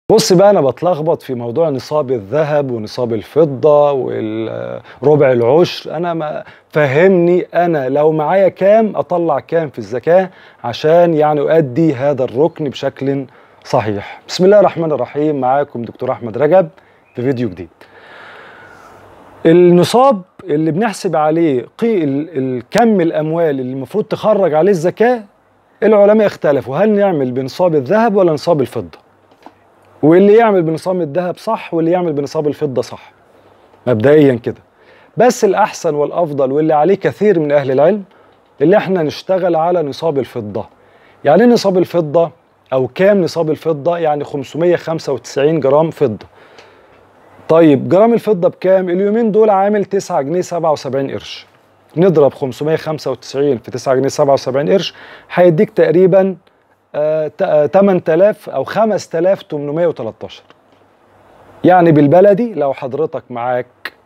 بص بقى انا بتلخبط في موضوع نصاب الذهب ونصاب الفضه والربع العشر انا ما فهمني انا لو معايا كام اطلع كام في الزكاه عشان يعني اؤدي هذا الركن بشكل صحيح بسم الله الرحمن الرحيم معاكم دكتور احمد رجب في فيديو جديد النصاب اللي بنحسب عليه قي الكم الاموال اللي المفروض تخرج عليه الزكاه العلماء اختلفوا هل نعمل بنصاب الذهب ولا نصاب الفضه واللي يعمل بنصاب الذهب صح واللي يعمل بنصاب الفضة صح مبدئيا كده بس الأحسن والأفضل واللي عليه كثير من أهل العلم اللي احنا نشتغل على نصاب الفضة يعني نصاب الفضة أو كام نصاب الفضة يعني 595 جرام فضة طيب جرام الفضة بكام اليومين دول عامل 9 جنيه 77 قرش نضرب 595 في 9 جنيه 77 قرش هيديك تقريبا 8000 او 5813 يعني بالبلدي لو حضرتك معاك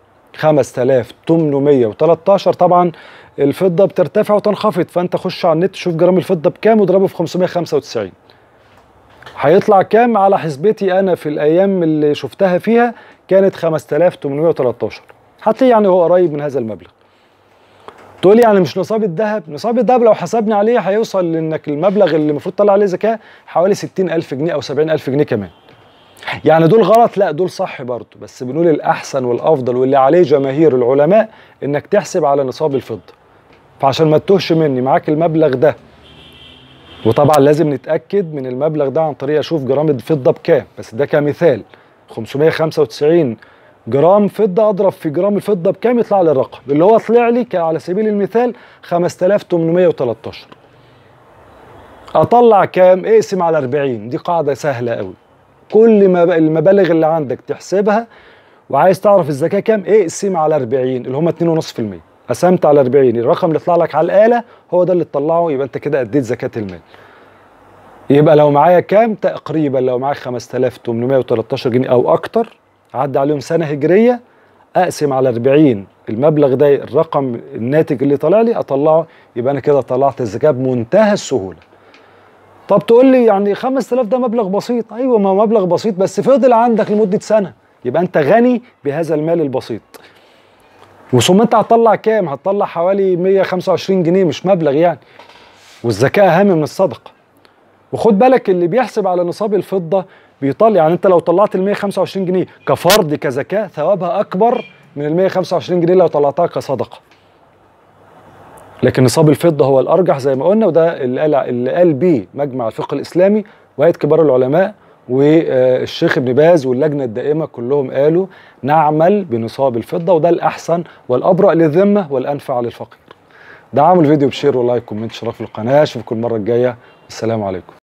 5813 طبعا الفضه بترتفع وتنخفض فانت خش على النت شوف جرام الفضه بكام واضربه في 595 هيطلع كام على حسبتي انا في الايام اللي شفتها فيها كانت 5813 حتى يعني هو قريب من هذا المبلغ تقول يعني مش نصاب الذهب نصاب الذهب لو حسبنا عليه هيوصل لانك المبلغ اللي المفروض تطلع عليه زكاه حوالي 60000 جنيه او 70000 جنيه كمان يعني دول غلط لا دول صح برضه بس بنقول الاحسن والافضل واللي عليه جماهير العلماء انك تحسب على نصاب الفضه فعشان ما تتوهش مني معاك المبلغ ده وطبعا لازم نتاكد من المبلغ ده عن طريق اشوف جرام الفضه بكام بس ده كمثال 595 جرام فضه اضرب في جرام الفضه بكام يطلع لي الرقم اللي هو طلع لي على سبيل المثال 5813 اطلع كام اقسم على 40 دي قاعده سهله قوي كل ما المبالغ اللي عندك تحسبها وعايز تعرف الزكاه كام اقسم على 40 اللي هم 2.5% قسمت على 40 الرقم اللي يطلع لك على الاله هو ده اللي تطلعه يبقى انت كده اديت زكاه المال يبقى لو معايا كام تقريبا لو معاك 5813 جنيه او اكتر عدى عليهم سنه هجريه اقسم على 40 المبلغ ده الرقم الناتج اللي طالع لي اطلعه يبقى انا كده طلعت الزكاه بمنتهى السهوله طب تقول لي يعني 5000 ده مبلغ بسيط ايوه ما مبلغ بسيط بس فضل عندك لمده سنه يبقى انت غني بهذا المال البسيط وثم انت هتطلع كام هتطلع حوالي 125 جنيه مش مبلغ يعني والزكاه اهم من الصدقه وخد بالك اللي بيحسب على نصاب الفضه بيطلع يعني انت لو طلعت ال 125 جنيه كفرض كزكاه ثوابها اكبر من ال 125 جنيه لو طلعتها كصدقه. لكن نصاب الفضه هو الارجح زي ما قلنا وده اللي قال اللي قال بيه مجمع الفقه الاسلامي وهيئه كبار العلماء والشيخ ابن باز واللجنه الدائمه كلهم قالوا نعمل بنصاب الفضه وده الاحسن والابرأ للذمه والانفع للفقير. دعموا الفيديو بشير ولايك وكومنت شرف القناه اشوفكم المره الجايه والسلام عليكم.